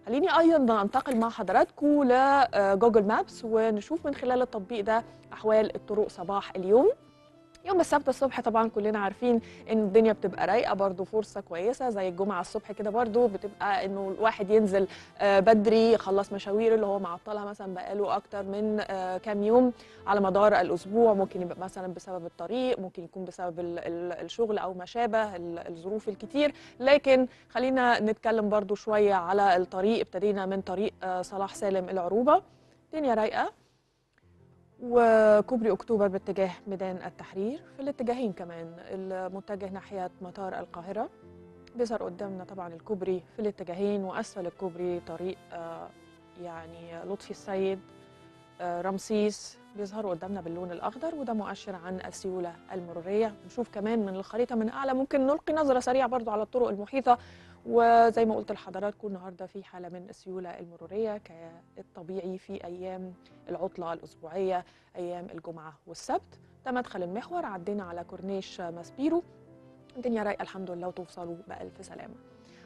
خليني ايضا انتقل مع حضراتكم لجوجل مابس ونشوف من خلال التطبيق ده احوال الطرق صباح اليوم يوم السبت الصبح طبعا كلنا عارفين ان الدنيا بتبقى رايقه برضو فرصه كويسه زي الجمعه الصبح كده برضو بتبقى انه الواحد ينزل آه، بدري يخلص مشاوير اللي هو معطلها مثلا بقاله اكتر من آه، كام يوم على مدار الاسبوع ممكن يبقى مثلا بسبب الطريق ممكن يكون بسبب ال- ال- الشغل او ما شابه ال- الظروف الكتير لكن خلينا نتكلم برضو شويه على الطريق ابتدينا من طريق آه، صلاح سالم العروبه الدنيا رايقه وكوبري اكتوبر باتجاه ميدان التحرير في الاتجاهين كمان المتجه ناحيه مطار القاهره بيظهر قدامنا طبعا الكوبري في الاتجاهين واسفل الكوبري طريق آه، يعني لطفي السيد آه، رمسيس بيظهروا قدامنا باللون الاخضر وده مؤشر عن السيوله المروريه نشوف كمان من الخريطه من اعلى ممكن نلقي نظره سريعه برضو على الطرق المحيطه وزي ما قلت لحضراتكم النهارده في حاله من السيوله المروريه كالطبيعي في ايام العطله الاسبوعيه ايام الجمعه والسبت ده مدخل المحور عدينا على كورنيش ماسبيرو الدنيا رايقه الحمد لله وتوصلوا بالف سلامه